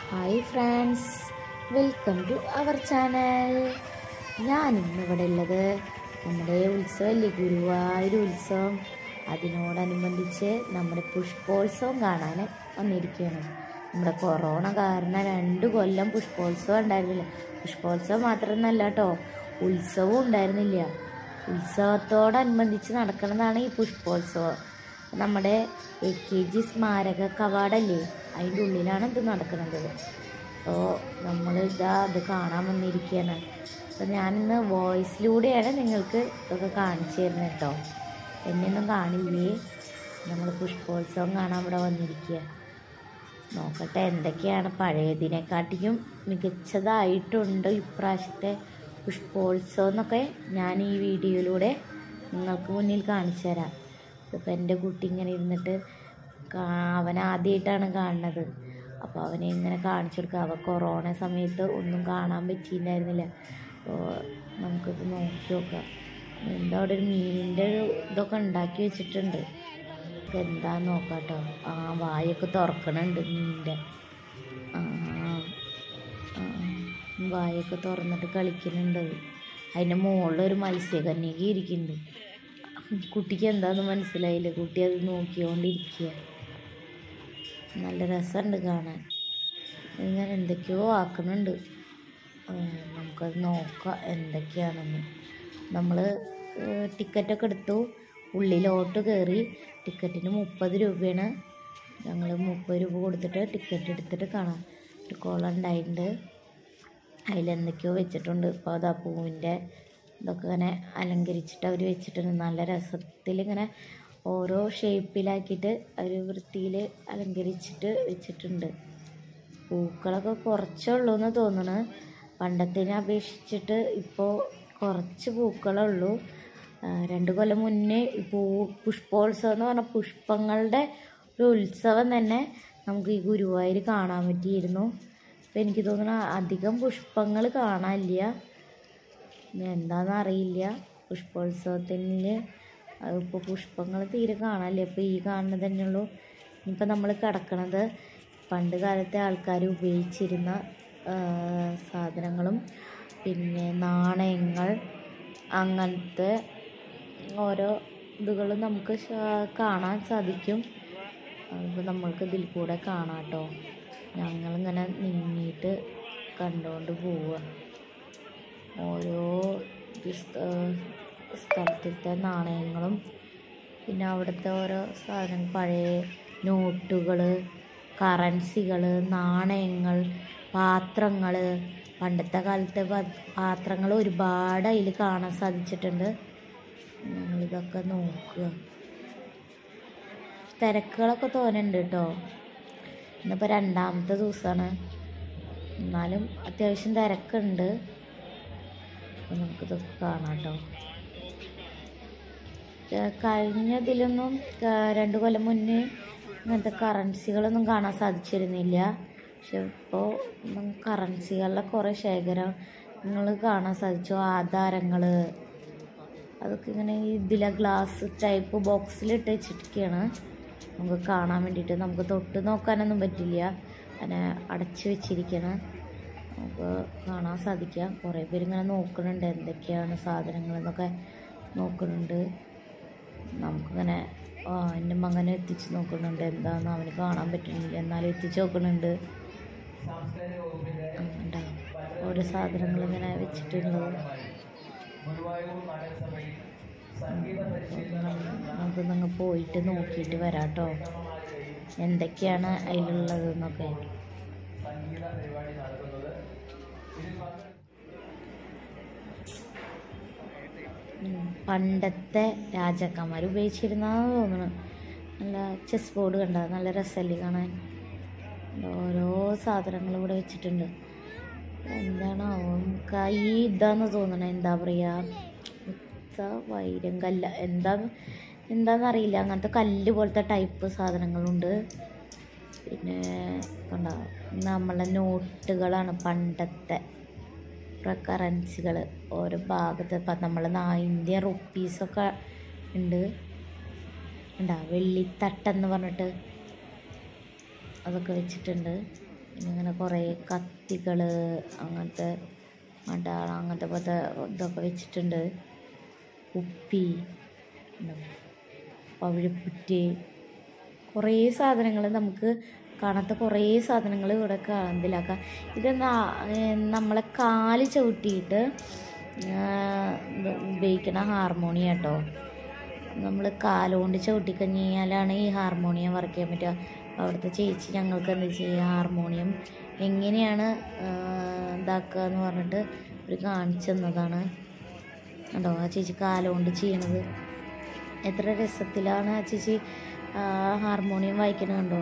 Hi friends welcome to our channel ഞാൻ ഇന്ന് ഇവിടെ ഉള്ളത് നമ്മുടെ ഉത്സവമല്ലേ ഗുരുവായൂർ ഉത്സവം അതിനോടനുബന്ധിച്ച് നമ്മുടെ പുഷ്പോത്സവം കാണാൻ വന്നിരിക്കുകയാണ് നമ്മുടെ കൊറോണ കാരണം രണ്ട് കൊല്ലം പുഷ്പോത്സവം ഉണ്ടായിരുന്നില്ല പുഷ്പോത്സവം മാത്രമൊന്നല്ല കേട്ടോ ഉത്സവവും ഉണ്ടായിരുന്നില്ല ഉത്സവത്തോടനുബന്ധിച്ച് നടക്കുന്നതാണ് ഈ പുഷ്പോത്സവം നമ്മുടെ എ കെ ജി സ്മാരക കവാടല്ലേ അതിൻ്റെ ഉള്ളിലാണ് ഇത് നടക്കുന്നത് അപ്പോൾ നമ്മൾ ഇതാ അത് കാണാൻ വന്നിരിക്കുകയാണ് അപ്പോൾ ഞാനിന്ന് വോയിസിലൂടെയാണ് നിങ്ങൾക്ക് ഇതൊക്കെ കാണിച്ചു തരുന്നത് കേട്ടോ എന്നെയൊന്നും കാണില്ലേ നമ്മൾ പുഷ്പോത്സവം കാണാൻ ഇവിടെ വന്നിരിക്കുക നോക്കട്ടെ എന്തൊക്കെയാണ് പഴയതിനെക്കാട്ടിയും മികച്ചതായിട്ടുണ്ട് ഇപ്രാവശ്യത്തെ പുഷ്പോത്സവം എന്നൊക്കെ ഞാൻ ഈ വീഡിയോയിലൂടെ നിങ്ങൾക്ക് മുന്നിൽ കാണിച്ചു തരാം ഇതിപ്പോൾ എൻ്റെ കുട്ടി ഇങ്ങനെ ഇരുന്നിട്ട് കാ- അവൻ ആദ്യമായിട്ടാണ് കാണുന്നത് അപ്പോൾ അവനെ ഇങ്ങനെ കാണിച്ചു കൊടുക്കുക അവ കൊറോണ സമയത്ത് ഒന്നും കാണാൻ പറ്റിയിട്ടുണ്ടായിരുന്നില്ല അപ്പോൾ നമുക്കിത് നോക്കി നോക്കാം എന്താ അവിടെ ഒരു മീനിൻ്റെ ഒരു ഇതൊക്കെ ഉണ്ടാക്കി വെച്ചിട്ടുണ്ട് ഇത് എന്താന്ന് നോക്കാം കേട്ടോ ആ വായൊക്കെ തുറക്കണുണ്ട് മീനിൻ്റെ ആ ആ, വായൊക്കെ തുറന്നിട്ട് കളിക്കുന്നുണ്ട് അതിൻ്റെ മുകളിൽ ഒരു മത്സ്യകന്യക ഇരിക്കുന്നുണ്ട് കുട്ടിക്ക് എന്താന്ന് മനസ്സിലായില്ല കുട്ടി അത് നോക്കിക്കൊണ്ടിരിക്കുക നല്ല രസമുണ്ട് കാണാൻ ഇങ്ങനെ എന്തൊക്കെയോ ആക്കുന്നുണ്ട് ആ, നമുക്കത് നോക്കാം എന്തൊക്കെയാണെന്ന് നമ്മൾ ടിക്കറ്റൊക്കെ എടുത്തു ഉള്ളിലോട്ട് കയറി ടിക്കറ്റിന് മുപ്പത് രൂപയാണ് ഞങ്ങൾ മുപ്പത് രൂപ കൊടുത്തിട്ട് ടിക്കറ്റ് എടുത്തിട്ട് കാണാം ഒരു കുളം ഉണ്ടായിട്ടുണ്ട് അതിലെന്തൊക്കെയോ വെച്ചിട്ടുണ്ട് ഇപ്പോൾ അതാ പൂവിൻ്റെ ഇതൊക്കെ ഇങ്ങനെ അലങ്കരിച്ചിട്ട് അവർ വെച്ചിട്ടുണ്ട് നല്ല രസത്തിൽ ഇങ്ങനെ ഓരോ ഷേപ്പിലാക്കിയിട്ട് അവർ വൃത്തിയിൽ അലങ്കരിച്ചിട്ട് വെച്ചിട്ടുണ്ട് പൂക്കളൊക്കെ കുറച്ചേ ഉള്ളൂ എന്ന് തോന്നുന്നു പണ്ടത്തിനെ അപേക്ഷിച്ചിട്ട് ഇപ്പോൾ കുറച്ച് പൂക്കളേ ഉള്ളൂ ആ, രണ്ട് കൊല്ലം മുന്നേ ഈ പൂ പുഷ്പോത്സവം എന്ന് പറഞ്ഞാൽ പുഷ്പങ്ങളുടെ ഒരു ഉത്സവം തന്നെ നമുക്ക് ഈ ഗുരുവായൂർ കാണാൻ പറ്റിയിരുന്നു ഇപ്പം എനിക്ക് തോന്നുന്നു അധികം പുഷ്പങ്ങൾ കാണാനില്ല ഇനി എന്താണെന്ന് അറിയില്ല പുഷ്പോത്സവത്തിന് ഇപ്പോൾ പുഷ്പങ്ങൾ തീരെ കാണാനില്ല ഇപ്പോൾ ഈ കാണുന്നത് തന്നെയുള്ളൂ ഇനിയിപ്പോൾ നമ്മൾ കിടക്കണത് പണ്ട് കാലത്തെ ആൾക്കാർ ഉപയോഗിച്ചിരുന്ന ആ, സാധനങ്ങളും പിന്നെ നാണയങ്ങൾ അങ്ങനത്തെ ഓരോ ഇതുകളും നമുക്ക് ശ- കാണാൻ സാധിക്കും അപ്പോൾ നമ്മൾക്ക് ഇതിൽ കൂടെ കാണാം കേട്ടോ ഞങ്ങളിങ്ങനെ നീങ്ങിയിട്ട് കണ്ടുകൊണ്ട് പോവുക ഓരോ ദിസ്- ഏഹ് സ്ഥലത്തിലത്തെ നാണയങ്ങളും പിന്നെ അവിടുത്തെ ഓരോ സാധനം പഴയ നോട്ടുകൾ കറൻസികൾ നാണയങ്ങൾ പാത്രങ്ങൾ പണ്ടത്തെ കാലത്തെ പ- പാത്രങ്ങൾ ഒരുപാട് അതിൽ കാണാൻ സാധിച്ചിട്ടുണ്ട് ഞങ്ങളിതൊക്കെ നോക്കുക തിരക്കുകളൊക്കെ തോന്നുന്നുണ്ട് കേട്ടോ ഇന്നിപ്പോൾ രണ്ടാമത്തെ ദിവസമാണ് എന്നാലും അത്യാവശ്യം തിരക്കുണ്ട് അപ്പോൾ നമുക്കിതൊക്കെ കാണാം കേട്ടോ ഏഹ് കഴിഞ്ഞതിലൊന്നും ക- രണ്ട് കൊല്ലം മുന്നേ ഇങ്ങനത്തെ കറൻസികളൊന്നും കാണാൻ സാധിച്ചിരുന്നില്ല പക്ഷെ ഇപ്പോൾ കറൻസികളുടെ കുറേ ശേഖരങ്ങൾ കാണാൻ സാധിച്ചു ആധാരങ്ങൾ അതൊക്കെ ഇങ്ങനെ ഇതിലെ ഗ്ലാസ് ടൈപ്പ് ബോക്സിലിട്ട് വെച്ചിരിക്കുകയാണ് നമുക്ക് കാണാൻ വേണ്ടിയിട്ട് നമുക്ക് തൊട്ട് നോക്കാനൊന്നും പറ്റില്ല അങ്ങനെ അടച്ചു വെച്ചിരിക്കണം നമുക്ക് കാണാൻ സാധിക്കാം കുറേ പേര് ഇങ്ങനെ നോക്കുന്നുണ്ട് എന്തൊക്കെയാണ് സാധനങ്ങൾ എന്നൊക്കെ നോക്കുന്നുണ്ട് നമുക്കിങ്ങനെ ആ എൻ്റെ മകനെ എത്തിച്ച് നോക്കുന്നുണ്ട് എന്താണെന്ന് അവന് കാണാൻ പറ്റുന്നില്ല എന്നാലും എത്തിച്ച് നോക്കുന്നുണ്ട് ആ, ഉണ്ടാവും ഓരോ സാധനങ്ങൾ ഇങ്ങനെ വെച്ചിട്ടുള്ളത് നമുക്ക് നിങ്ങൾ പോയിട്ട് നോക്കിയിട്ട് വരാം കേട്ടോ എന്തൊക്കെയാണ് അതിലുള്ളത് എന്നൊക്കെ ഉം, പണ്ടത്തെ രാജാക്കന്മാർ ഉപയോഗിച്ചിരുന്നാന്ന് തോന്നുന്നു നല്ല ചെസ് ബോർഡ് കണ്ട നല്ല രസമല്ലേ കാണാൻ ഓരോ സാധനങ്ങൾ ഇവിടെ വെച്ചിട്ടുണ്ട് എന്താണാവോ കൈ ഇതാന്ന് തോന്നണ എന്താ പറയാ മുത്ത വൈരം കല്ല എന്താ എന്താന്നറിയില്ല അങ്ങനത്തെ കല്ല് പോലത്തെ ടൈപ്പ് സാധനങ്ങളുണ്ട് പിന്നെ കണ്ട നമ്മളെ നോട്ടുകളാണ് പണ്ടത്തെ കറൻസികൾ ഓരോ ഭാഗത്ത് ഇപ്പം നമ്മളെ നാ- ഇന്ത്യൻ റുപ്പീസൊക്കെ ഉണ്ട് ഉണ്ടാ വെള്ളിത്തട്ടെന്ന് പറഞ്ഞിട്ട് അതൊക്കെ വെച്ചിട്ടുണ്ട് പിന്നെ ഇങ്ങനെ കുറേ കത്തികൾ അങ്ങനത്തെ മടാള അങ്ങനത്തെ പോലത്തെ ഇതൊക്കെ വെച്ചിട്ടുണ്ട് ഉപ്പി പവിഴപ്പുറ്റ് കുറേ സാധനങ്ങൾ നമുക്ക് കാണാത്ത കുറേ സാധനങ്ങൾ ഇവിടെ കാ- ഇതിലാക്കാം ഇത് നാ- ഏർ നമ്മളെ കാല് ചവിട്ടിയിട്ട് ഏർ ഇത് ഉപയോഗിക്കണ ഹാർമോണിയം കേട്ടോ നമ്മൾ കാലുകൊണ്ട് ചവിട്ടി കഴിഞ്ഞ് കഴിഞ്ഞാലാണ് ഈ ഹാർമോണിയം വർക്ക് ചെയ്യാൻ പറ്റുക അവിടുത്തെ ചേച്ചി ഞങ്ങൾക്ക് എന്താ ചെയ്യുക ഹാർമോണിയം എങ്ങനെയാണ് ഏർ ഇതാക്കുക എന്ന് പറഞ്ഞിട്ട് ഒരു കാണിച്ചു തന്നതാണ് കണ്ടോ ആ ചേച്ചി കാലുകൊണ്ട് ചെയ്യണത് എത്ര രസത്തിലാണ് ആ ചേച്ചി ആ ഹാർമോണിയം വായിക്കുന്നത് കണ്ടോ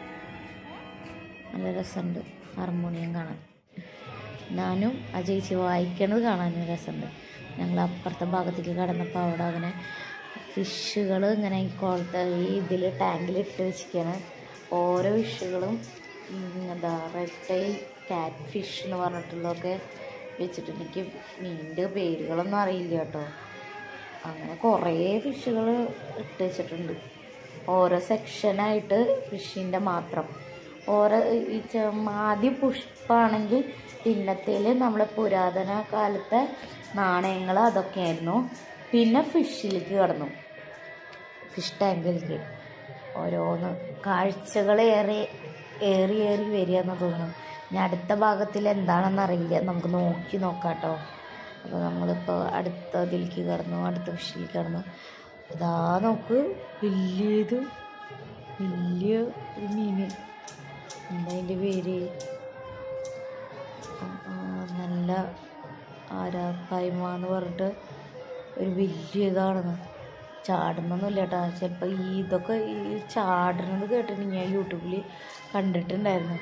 നല്ല രസമുണ്ട് ഹാർമോണിയം കാണാൻ ഞാനും ആ ചേച്ചി വായിക്കണത് കാണാനും രസമുണ്ട് ഞങ്ങൾ അപ്പുറത്തെ ഭാഗത്തേക്ക് കടന്നപ്പോൾ അവിടെ അങ്ങനെ ഫിഷുകൾ ഇങ്ങനെ ഈ കുളത്തെ ഈ ഇതിൽ ടാങ്കിൽ ഇട്ട് വെച്ചിരിക്കുകയാണ് ഓരോ ഫിഷുകളും ഉം, എന്താ റെഡ് ടൈൽ കാറ്റ് ഫിഷ് എന്ന് പറഞ്ഞിട്ടുള്ളതൊക്കെ വെച്ചിട്ടുണ്ട് എനിക്ക് മീനിൻ്റെ പേരുകളൊന്നും അറിയില്ല കേട്ടോ അങ്ങനെ കുറേ ഫിഷുകൾ ഇട്ട് വെച്ചിട്ടുണ്ട് ഓരോ സെക്ഷനായിട്ട് ഫിഷിൻ്റെ മാത്രം ഓരോ ഈ ചെ- ആദ്യം പുഷ്പമാണെങ്കിൽ പിന്നത്തേൽ നമ്മളെ പുരാതന കാലത്തെ നാണയങ്ങൾ അതൊക്കെയായിരുന്നു പിന്നെ ഫിഷിലേക്ക് കടന്നു ഫിഷ് ടാങ്കിലേക്ക് ഓരോന്ന് കാഴ്ചകൾ ഏറെ ഏറി ഏറി വരിക എന്ന് തോന്നുന്നു ഇനി അടുത്ത ഭാഗത്തിൽ എന്താണെന്ന് അറിയില്ല നമുക്ക് നോക്കി നോക്കാം കേട്ടോ അപ്പോൾ നമ്മളിപ്പോൾ അടുത്ത ഇതിലേക്ക് കടന്നു അടുത്ത ഫിഷിലേക്ക് കടന്നു ഇതാ നോക്ക് വലിയത് വലിയ ഒരു മീൻ എന്താ അതിൻ്റെ പേര് ആ, ആ, നല്ല ആരാപ്പായ്മ എന്ന് പറഞ്ഞിട്ട് ഒരു വലിയ ഇതാണ് ചാടുന്നൊന്നുമില്ല കേട്ടോ ചിലപ്പോൾ ഈ ഇതൊക്കെ ഈ ചാടുന്നത് കേട്ടിട്ട് ഞാൻ യൂട്യൂബിൽ കണ്ടിട്ടുണ്ടായിരുന്നു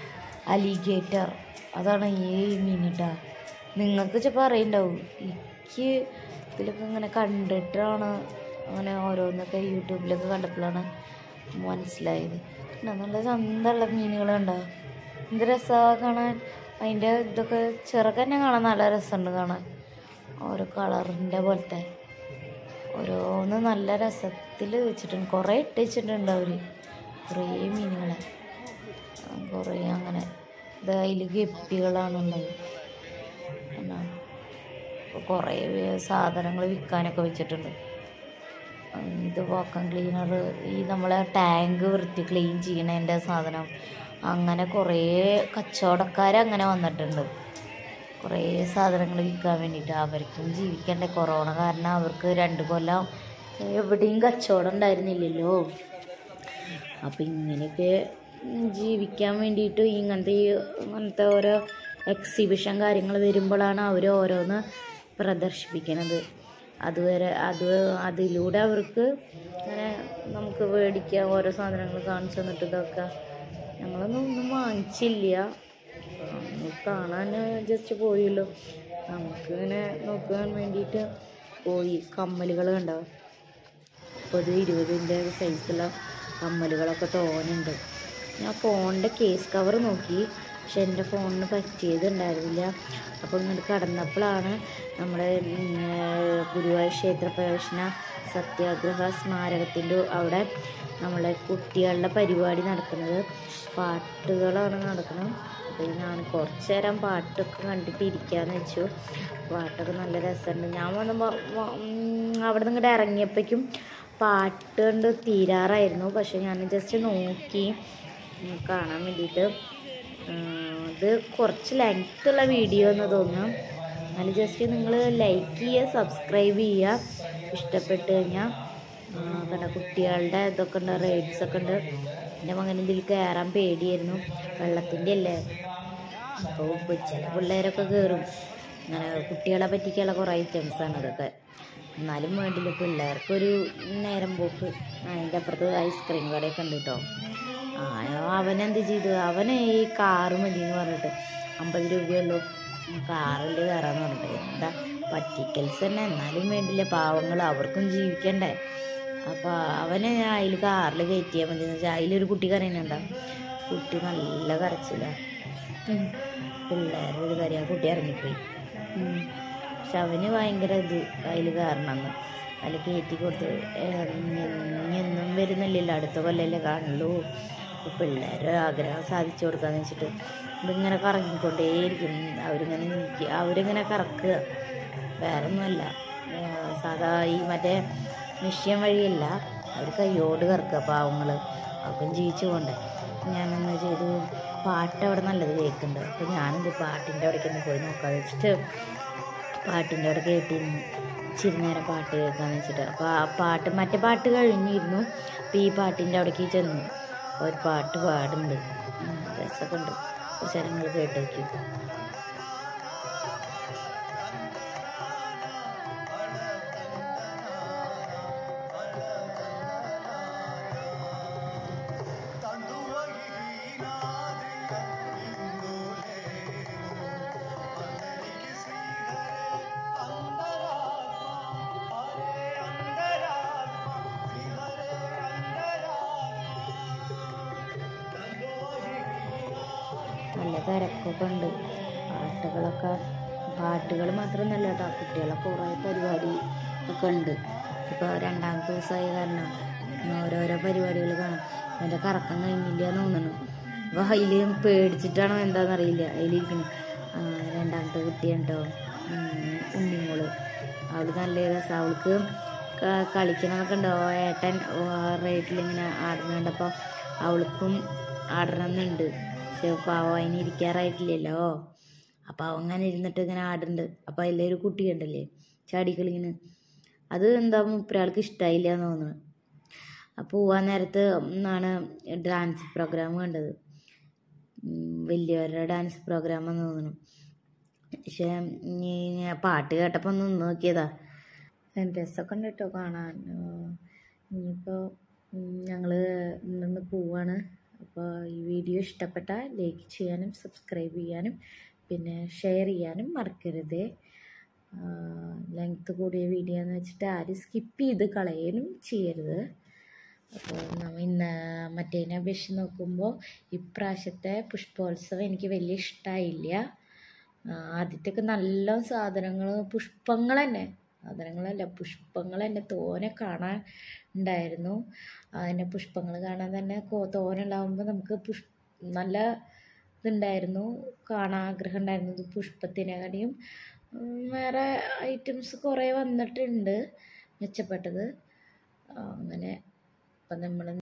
അലിഗേറ്റർ അതാണ് ഈ മീൻ കേട്ടോ നിങ്ങൾക്ക് ചിലപ്പോൾ അറിയുണ്ടാവും എനിക്ക് ഇതിലൊക്കെ ഇങ്ങനെ കണ്ടിട്ടാണ് അങ്ങനെ ഓരോന്നൊക്കെ യൂട്യൂബിലൊക്കെ കണ്ടപ്പോഴാണ് മനസ്സിലായത് പിന്നെ നല്ല ചന്തമുള്ള മീനുകൾ കണ്ടോ എന്ത് രസമാണ് കാണാൻ അതിൻ്റെ ഇതൊക്കെ ചെറുക്ക് തന്നെ കാണാൻ നല്ല രസമുണ്ട് കാണാൻ ഓരോ കളറിൻ്റെ പോലത്തെ ഓരോന്ന് നല്ല രസത്തിൽ വെച്ചിട്ടുണ്ട് കുറേ ഇട്ട് വെച്ചിട്ടുണ്ട് അവർ കുറേ മീനുകളെ ആ, കുറേ അങ്ങനെ ഇത് അതിൽ ഗപ്പികളാണുള്ളത് എന്നാ ഇപ്പോൾ കുറേ സാധനങ്ങൾ വിൽക്കാനൊക്കെ വെച്ചിട്ടുണ്ട് ഉം, ഇത് വാക്കം ക്ലീനർ ഈ നമ്മളെ ടാങ്ക് വൃത്തി ക്ലീൻ ചെയ്യണതിൻ്റെ സാധനം അങ്ങനെ കുറേ കച്ചവടക്കാർ വന്നിട്ടുണ്ട് കുറേ സാധനങ്ങൾ വിൽക്കാൻ വേണ്ടിയിട്ട് അവർക്കും ജീവിക്കണ്ടേ കൊറോണ കാരണം അവർക്ക് രണ്ട് കൊല്ലം എവിടെയും കച്ചവടം ഉണ്ടായിരുന്നില്ലല്ലോ അപ്പം ഇങ്ങനെയൊക്കെ ഉം, ജീവിക്കാൻ വേണ്ടിയിട്ട് ഇങ്ങനത്തെ ഈ ഇങ്ങനത്തെ ഓരോ എക്സിബിഷൻ കാര്യങ്ങൾ വരുമ്പോഴാണ് അവർ ഓരോന്ന് പ്രദർശിപ്പിക്കണത് അതുവരെ അത് അതിലൂടെ അവർക്ക് ഇങ്ങനെ നമുക്ക് മേടിക്കാം ഓരോ സാധനങ്ങൾ കാണിച്ചു തന്നിട്ട് ഇതൊക്കെ ഞങ്ങളൊന്നും ഒന്നും വാങ്ങിച്ചില്ല ഒന്ന് കാണാൻ ജസ്റ്റ് പോയല്ലോ നമുക്ക് ഇങ്ങനെ നോക്കാൻ വേണ്ടിയിട്ട് പോയി കമ്മലുകൾ കണ്ടോ മുപ്പത് ഇരുപതിൻ്റെ സൈസുള്ള കമ്മലുകളൊക്കെ തോനുണ്ട് ഞാൻ ഫോണിൻ്റെ കേസ് കവർ നോക്കി പക്ഷെ എൻ്റെ ഫോണിന് പറ്റിയതുണ്ടായിരുന്നില്ല അപ്പോൾ ഇങ്ങോട്ട് കടന്നപ്പോഴാണ് നമ്മുടെ ഉം, ഏർ, ഗുരുവായൂർ ക്ഷേത്ര പ്രവേശന സത്യാഗ്രഹ സ്മാരകത്തിൻ്റെ അവിടെ നമ്മളെ കുട്ടികളുടെ പരിപാടി നടക്കുന്നത് പാട്ടുകളാണ് നടക്കുന്നത് അപ്പോൾ ഞാൻ കുറച്ച് നേരം പാട്ടൊക്കെ കണ്ടിട്ട് ഇരിക്കാന്ന് വെച്ചു പാട്ടൊക്കെ നല്ല രസമുണ്ട് ഞാൻ വന്നപ്പോൾ അവിടെ നിന്ന് ഇങ്ങോട്ട് ഇറങ്ങിയപ്പോഴേക്കും പാട്ട് കണ്ട് തീരാറായിരുന്നു പക്ഷെ ഞാൻ ജസ്റ്റ് നോക്കി ഉം, കാണാൻ വേണ്ടിയിട്ട് ഉം, ഇത് കുറച്ച് ലെങ്ത് ഉള്ള വീഡിയോ എന്ന് തോന്നുന്നു എന്നാലും ജസ്റ്റ് നിങ്ങൾ ലൈക്ക് ചെയ്യുക സബ്സ്ക്രൈബ് ചെയ്യുക ഇഷ്ടപ്പെട്ട് കഴിഞ്ഞാൽ കണ്ട കുട്ടികളുടെ ഇതൊക്കെ ഉണ്ട് റൈഡ്സ് ഒക്കെ ഉണ്ട് എൻ്റെ മകൻ ഇതിൽ കയറാൻ പേടിയായിരുന്നു വെള്ളത്തിൻ്റെ അല്ലേ അപ്പോൾ ചില പിള്ളേരൊക്കെ കയറും അങ്ങനെ കുട്ടികളെ പറ്റിക്കുള്ള കുറേ ഐറ്റംസാണ് അതൊക്കെ എന്നാലും വേണ്ടില്ല പിള്ളേർക്കൊരു നേരം പോക്ക് അതിൻ്റെ അപ്പുറത്ത് ഐസ്ക്രീം കടയൊക്കെ ഉണ്ട് കേട്ടോ ആ അവനെന്ത് ചെയ്തു അവന് ഈ കാറ് മതി എന്ന് പറഞ്ഞിട്ട് അമ്പത് രൂപയുള്ളൂ കാറിൽ കയറാന്ന് പറഞ്ഞിട്ട് എന്താ പറ്റിക്കൽസ് തന്നെ എന്നാലും വേണ്ടില്ല പാവങ്ങൾ അവർക്കും ജീവിക്കണ്ടേ അപ്പോൾ അവനെ അതിൽ കാറിൽ കയറ്റിയാൽ മതി എന്ന് വെച്ചാൽ അതിലൊരു കുട്ടി കരയുന്നുണ്ടാ കുട്ടി നല്ല കരച്ചിലാണ് പിള്ളേരുടെ ഒരു കാര്യം ആ കുട്ടി ഇറങ്ങിപ്പോയി ഉം. പക്ഷെ അവന് ഭയങ്കര ഇത് അതിൽ കാരണമെന്ന് അതിൽ കയറ്റി കൊടുത്ത് ഏ, ഇനി എന്നും വരുന്നില്ലല്ലോ അടുത്ത കൊല്ലല്ലേ കാണുള്ളൂ അപ്പോൾ പിള്ളേരെ ആഗ്രഹം സാധിച്ചു കൊടുക്കാന്ന് വെച്ചിട്ട് ഇതിങ്ങനെ കറങ്ങിക്കൊണ്ടേയിരിക്കും അവരിങ്ങനെ നീക്കി അവരിങ്ങനെ കറക്കുക വേറെ ഒന്നുമല്ല ഏഹ് സാധാ ഈ മറ്റേ മിഷ്യൻ വഴിയല്ല അവർ കയ്യോട് കറക്കുക പാവങ്ങൾ അവർക്കും ജീവിച്ചു പോണ്ടേ ഞാനെന്ന് ചെയ്തു പാട്ട് അവിടെ നല്ലത് കേൾക്കുന്നുണ്ട് അപ്പോൾ ഞാനെന്ത് പാട്ടിൻ്റെ അവിടേക്കൊന്ന് പോയി നോക്കാന്ന് വെച്ചിട്ട് പാട്ടിൻ്റെ അവിടെ കേട്ടിരുന്നു ഇച്ചിരി നേരം പാട്ട് കേൾക്കാന്ന് വെച്ചിട്ട് അപ്പോൾ ആ പാട്ട് മറ്റേ പാട്ട് കഴിഞ്ഞിരുന്നു അപ്പോൾ ഈ പാട്ടിൻ്റെ അവിടേക്ക് ചെന്നു ഒരു പാട്ട് പാടുന്നുണ്ട് ഉം, രസമൊക്കെ ഉണ്ട് കുറച്ച് നേരം നിങ്ങൾ കേട്ട് നോക്കി നല്ല തിരക്കൊക്കെ ഉണ്ട് പാട്ടുകളൊക്കെ പാട്ടുകൾ മാത്രമൊന്നുമല്ല കേട്ടോ കുട്ടികളൊക്കെ കുറേ പരിപാടി ഒക്കെ ഉണ്ട് ഇപ്പോൾ രണ്ടാമത്തെ ദിവസമായ കാരണം ഓരോരോ പരിപാടികൾ കാണാം എൻ്റെ കറക്കം കഴിഞ്ഞില്ല എന്ന് തോന്നുന്നു അപ്പോൾ അതിൽ പേടിച്ചിട്ടാണോ എന്താണെന്നറിയില്ല അതിലിരിക്കുന്നു രണ്ടാമത്തെ കുട്ടിയാണ് കേട്ടോ ഉണ്ണിമോള് അവൾ നല്ല രസം അവൾക്ക് ക- കളിക്കണമൊക്കെ ഉണ്ടോ ഏട്ടൻ റേറ്റിലിങ്ങനെ ആടുന്നുണ്ടപ്പോൾ അവൾക്കും ആടണമെന്നുണ്ട് പക്ഷെ പാവം അതിന് ഇരിക്കാറായിട്ടില്ലല്ലോ അപ്പോൾ അവൻ അങ്ങനെ ഇരുന്നിട്ട് ഇങ്ങനെ ആടുന്നുണ്ട് അപ്പോൾ അതിലൊരു കുട്ടി ഉണ്ടല്ലേ ചാടിക്കളിങ്ങനെ അത് എന്താ മൂപ്പരാൾക്ക് ഇഷ്ടമായില്ല എന്ന് തോന്നുന്നു അപ്പോൾ പോവാൻ നേരത്ത് ആണ് ഡാൻസ് പ്രോഗ്രാം കണ്ടത് ഉം, വലിയവരുടെ ഡാൻസ് പ്രോഗ്രാം എന്ന് തോന്നുന്നു പക്ഷേ ഈ ഞാൻ പാട്ട് കേട്ടപ്പോൾ ഒന്ന് നിന്ന് നോക്കിയതാ രസമൊക്കെ ഉണ്ട് കേട്ടോ കാണാൻ ഇനിയിപ്പോൾ ഞങ്ങൾ ഇന്ന് പോവാണ് അപ്പോൾ ഈ വീഡിയോ ഇഷ്ടപ്പെട്ടാൽ ലൈക്ക് ചെയ്യാനും സബ്സ്ക്രൈബ് ചെയ്യാനും പിന്നെ ഷെയർ ചെയ്യാനും മറക്കരുത് ലെങ്ത്ത് കൂടിയ വീഡിയോ എന്ന് വെച്ചിട്ട് ആരും സ്കിപ്പ് ചെയ്ത് കളയാനും ചെയ്യരുത് അപ്പോൾ നമ്മ ഇന്ന് മറ്റേതിനെ അപേക്ഷിച്ച് നോക്കുമ്പോൾ ഇപ്രാവശ്യത്തെ പുഷ്പോത്സവം എനിക്ക് വലിയ ഇഷ്ടമായില്ല ആദ്യത്തെയൊക്കെ നല്ല സാധനങ്ങൾ പുഷ്പങ്ങൾ തന്നെ സാധനങ്ങളല്ല പുഷ്പങ്ങൾ തന്നെ തോനെ കാണാൻ ഉണ്ടായിരുന്നു അതിൻ്റെ പുഷ്പങ്ങൾ കാണാൻ തന്നെ കോ- തോനെ ഉണ്ടാകുമ്പോൾ നമുക്ക് പുഷ് നല്ല ഇതുണ്ടായിരുന്നു കാണാൻ ആഗ്രഹം ഉണ്ടായിരുന്നു ഇത് പുഷ്പത്തിനെക്കാട്ടിയും ഉം, വേറെ ഐറ്റംസ് കുറേ വന്നിട്ടുണ്ട് മെച്ചപ്പെട്ടത് ആ, അങ്ങനെ അപ്പം നമ്മൾ